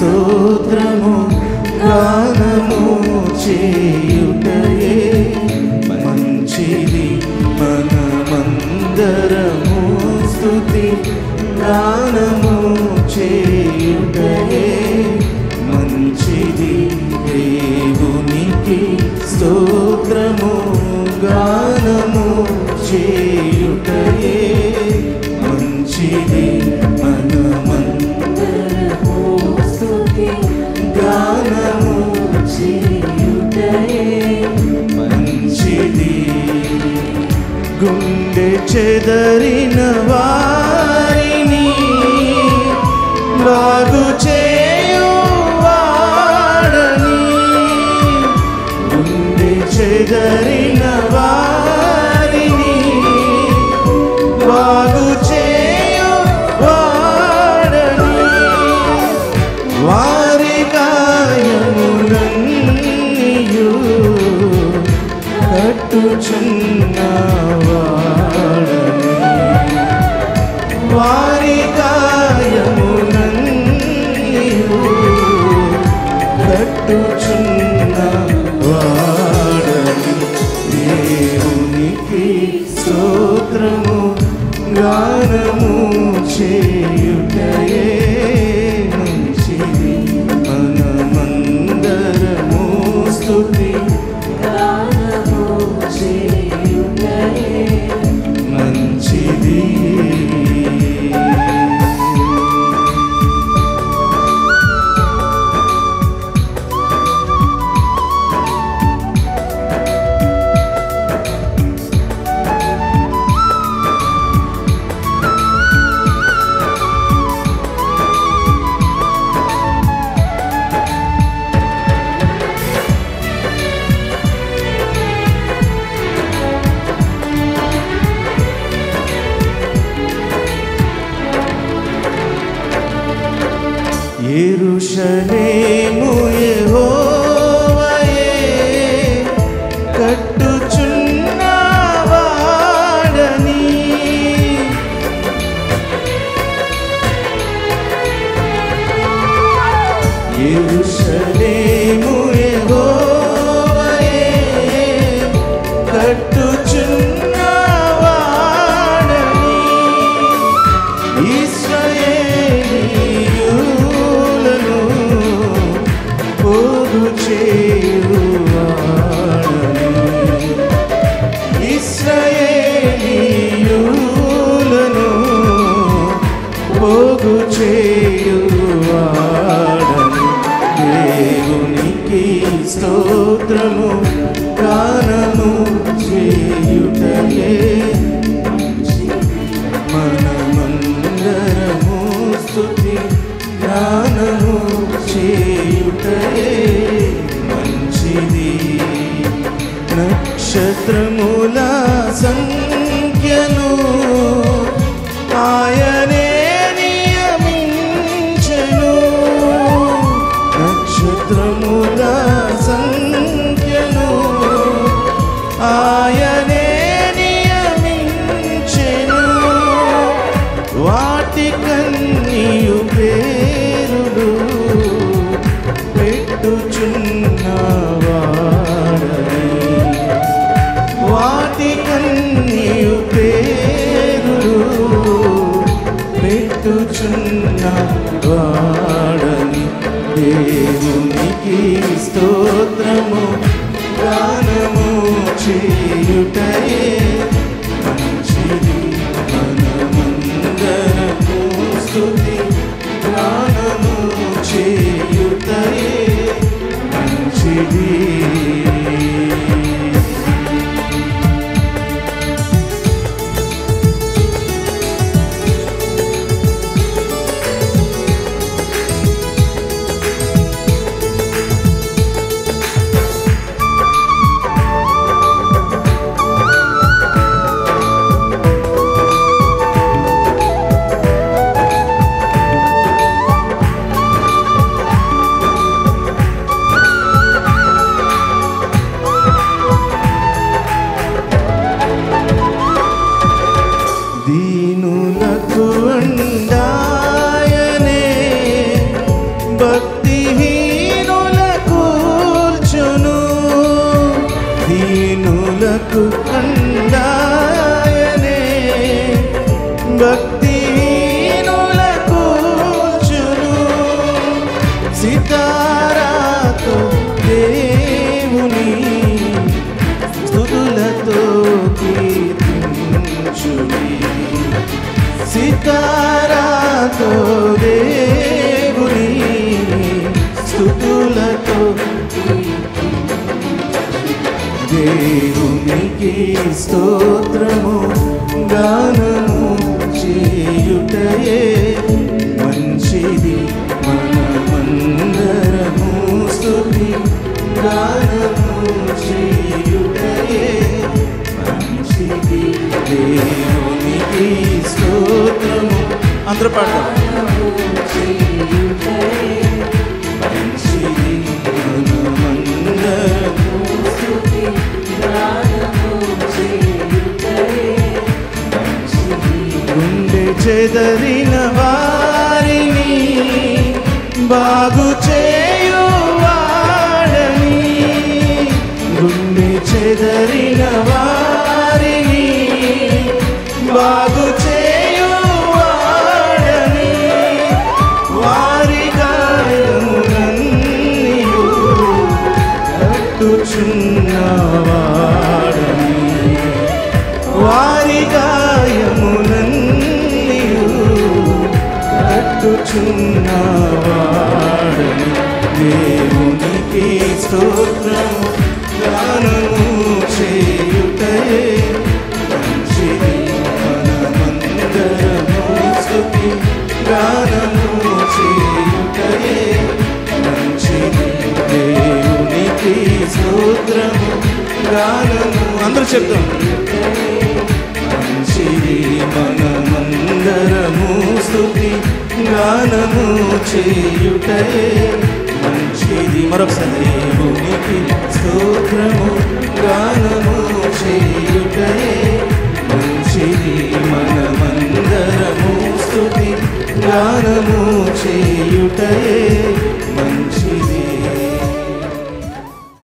స్తోత్రము గానము చేయుటయే మంచిది మనమందరము స్తుతి గానము చేయుటయే మంచిది దేవునికి స్తోత్రము గానము చేయుటయే మంచిది మనమందరము స్తుతి గానము చేయుటయే మంచిది గుండె చెదరిన వారిని బాగు చేయువాడని గుండె చెదరిన వారిని బాగు చేయువాడని వారి గాయములన్నీయు కట్టుచున్నవాడని వారి గాయములన్నీయు కట్టుచున్నవాడని దేవునికి స్తోత్రము గానము చేయుటయే మంచిది మనమందరము స్తుతి గానము చేయుటయే మంచిది ఎరుషలేము యెహోవాయే కట్టుచున్నవాడని ఎరుషలేము యెహోవాయే కట్టుచున్నవాడని ఇశ్రాయేలీయులను పోగు చేయువాడని ఇశ్రాయేలీయులను పోగు చేయువాడని దేవునికి స్తోత్రము గానము చేయుటయే మనమందరము స్తుతి గానము చేయుటయే మంచిది నక్షత్రముల సంఖ్యను ఆయనే నియమించెను నక్షత్రముల సంఖ్యను ఆయనే నియమించెను వాటి కన్నీయు పేరులు పెట్టుచున్నవాడని వాటి కన్నీయు పేరులు పెట్టుచున్నవాడని దేవునికి స్తోత్రము గానము చేయుటయే మంచిది మనమందరము స్తుతి గానము చేయుటయే మంచిది స్తోత్రము గానము చేయుటయే మంచిది మనమందరము స్తుతి గానము చేయుటయే మంచిది దేవునికి స్తోత్రము అందరూ పాడతాం మంచిది మనమందరము గుండె చెదరిన వారిని బాగు చేయువాడని గుండె చెదరిన వారిని బాగు చేయువాడని వారి గాయములన్నీయు కట్టుచున్నవాడని వారి గాయములన్నీయు కట్టుచున్నవాడని దేవునికి స్తోత్రము గానము చేయుటయే మంచిది మనమందరము స్తుతి గానము చేయుటయే మంచిది దేవునికి స్తోత్రము గానము అందరూ చెప్తాం మంచిది మనమందరము స్తుతి గానము చేయుటయే మంచిది మరొకసారి దేవునికి స్తోత్రము గానము చేయుటయే మంచిది మనమందరము స్తుతి గానము చేయుటయే